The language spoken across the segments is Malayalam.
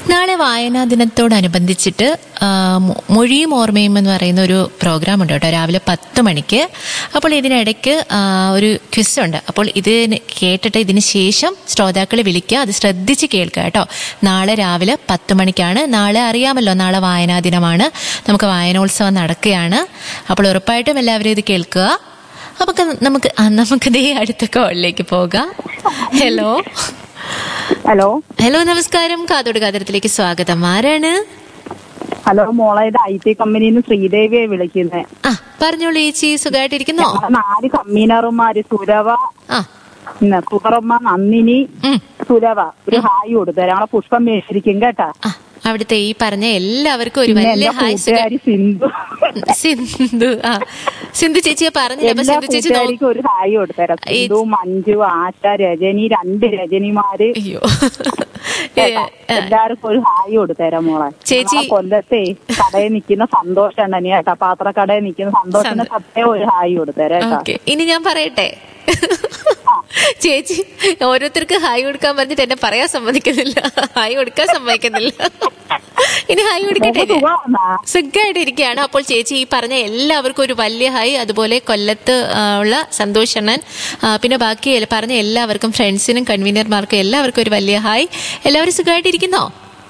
നാളെ വായനാ ദിനത്തോടനുബന്ധിച്ചിട്ട് ആ, മൊ- മൊഴിയും ഓർമ്മയും എന്ന് പറയുന്ന ഒരു പ്രോഗ്രാം ഉണ്ട് കേട്ടോ രാവിലെ പത്ത് മണിക്ക് അപ്പോൾ ഇതിനിടയ്ക്ക് ആ, ഒരു ക്വിസ് ഉണ്ട് അപ്പോൾ ഇത് കേട്ടിട്ട് ഇതിന് ശേഷം ശ്രോതാക്കളെ വിളിക്കുക അത് ശ്രദ്ധിച്ച് കേൾക്കുക കേട്ടോ നാളെ രാവിലെ പത്ത് മണിക്കാണ് നാളെ അറിയാമല്ലോ നാളെ വായനാ ദിനമാണ് നമുക്ക് വായനോത്സവം നടക്കുകയാണ് അപ്പോൾ ഉറപ്പായിട്ടും എല്ലാവരും ഇത് കേൾക്കുക നമുക്ക് നമുക്ക് ആ, നമുക്ക് ദേ അടുത്ത കോളിലേക്ക് പോകാം ഹലോ ഹലോ ഹലോ നമസ്കാരം കാതോട് കാതരത്തിലേക്ക് സ്വാഗതം ആരാണ് ഹലോ മോളെ ഇത് ഐ ടി കമ്പനിയിൽ നിന്ന് ശ്രീദേവിയെ വിളിക്കുന്നത് ആ പറഞ്ഞോളൂ ചേച്ചി സുഖമായിട്ടിരിക്കുന്നോ നാല് കമ്മീനർമാര് സുരവ ആ പിന്നെ സുഹറമ്മ നന്ദിനി ഉം. സുരവ ഒരു ഹായ് കൊടുത്തരാം ഞങ്ങളെ പുഷ്പം മേടിച്ചിരിക്കും കേട്ടാ ആ അവിടുത്തെ ഈ പറഞ്ഞ എല്ലാവർക്കും ഒരു പിന്നെ വലിയ എന്റെ ഹായ് സുഖ കൂട്ടുകാരി സിന്ധു സിന്ധു ആ സിന്ധു ചേച്ചിയെ പറഞ്ഞില്ല അപ്പൊ എല്ലാ സിന്ധു ചേച്ചി നോ- കൂട്ടുകാരിക്കും ഒരു ഹായ് കൊടുത്തരാം ഈ- സിന്ധു മഞ്ജു ആശ രജനി രണ്ട് രജനിമാര് അയ്യോ ഏ, കേട്ടാ? ആ, എല്ലാവർക്കും ഒരു ഹായ് കൊടുത്തരാം മോളെ ചേച്ചി- ഞങ്ങളെ കൊല്ലത്തെ കടയിൽ നിൽക്കുന്ന സന്തോഷം ഉണ്ടെനി കേട്ടാ പാത്രക്കടയിൽ നിൽക്കുന്ന സന്തോഷത്തിന് സന്തോ- പ്രത്യേകം ഒരു ഹായ് കൊടുത്തരാം കേട്ടാ ഓക്കെ ഇനി ഞാൻ പറയട്ടെ ചേച്ചി ഓരോരുത്തർക്ക് ഹായ് കൊടുക്കാൻ പറഞ്ഞിട്ട് എന്നെ പറയാൻ സമ്മതിക്കുന്നില്ല ഹായ് കൊടുക്കാൻ സമ്മതിക്കുന്നില്ല ഇനി ഹായ് കൊടുക്കട്ടെ മോൾക്ക് സുഖമാണോ? സുഖമായിട്ട് ഇരിക്കുകയാണ് അപ്പോൾ ചേച്ചി ഈ പറഞ്ഞ എല്ലാവർക്കും ഒരു വലിയ ഹായ് അതുപോലെ കൊല്ലത്ത് ആ, ഉള്ള സന്തോഷ് അണ്ണൻ ആ, പിന്നെ ബാക്കി എല്ല- പറഞ്ഞ എല്ലാവർക്കും ഫ്രണ്ട്സിനും കൺവീനർമാർക്കും എല്ലാവർക്കും ഒരു വലിയ ഹായ് എല്ലാവരും സുഖമായിട്ട് ഇരിക്കുന്നോ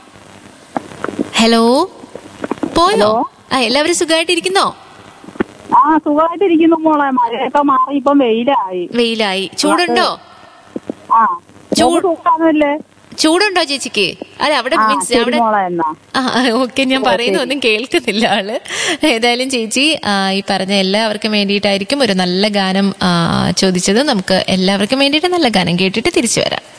ഹലോ പോയോ ഹലോ? ആ എല്ലാവരും സുഖമായിട്ട് ഇരിക്കുന്നോ ആ സുഖമായിട്ടിരിക്കുന്നു മോളെ മഴയൊക്കെ മാറി ഇപ്പം വെയിലായി വെയിലായി ചൂടുണ്ടോ ആ ചൂട്- സുഖാണല്ലേ ചൂടുണ്ടോ ചേച്ചിക്ക് അല്ല അവിടെ ആ മീൻസ് ശരി അവിടെ മോളെ എന്നാ ആ ഓക്കെ ഞാൻ പറയുന്ന ഒന്നും കേൾക്കുന്നില്ല ആള് ഏതായാലും ചേച്ചി ആ, ഈ പറഞ്ഞ എല്ലാവർക്കും വേണ്ടിയിട്ടായിരിക്കും ഒരു നല്ല ഗാനം ആ, ചോദിച്ചത് നമുക്ക് എല്ലാവർക്കും വേണ്ടിയിട്ട് നല്ല ഗാനം കേട്ടിട്ട് തിരിച്ചു വരാം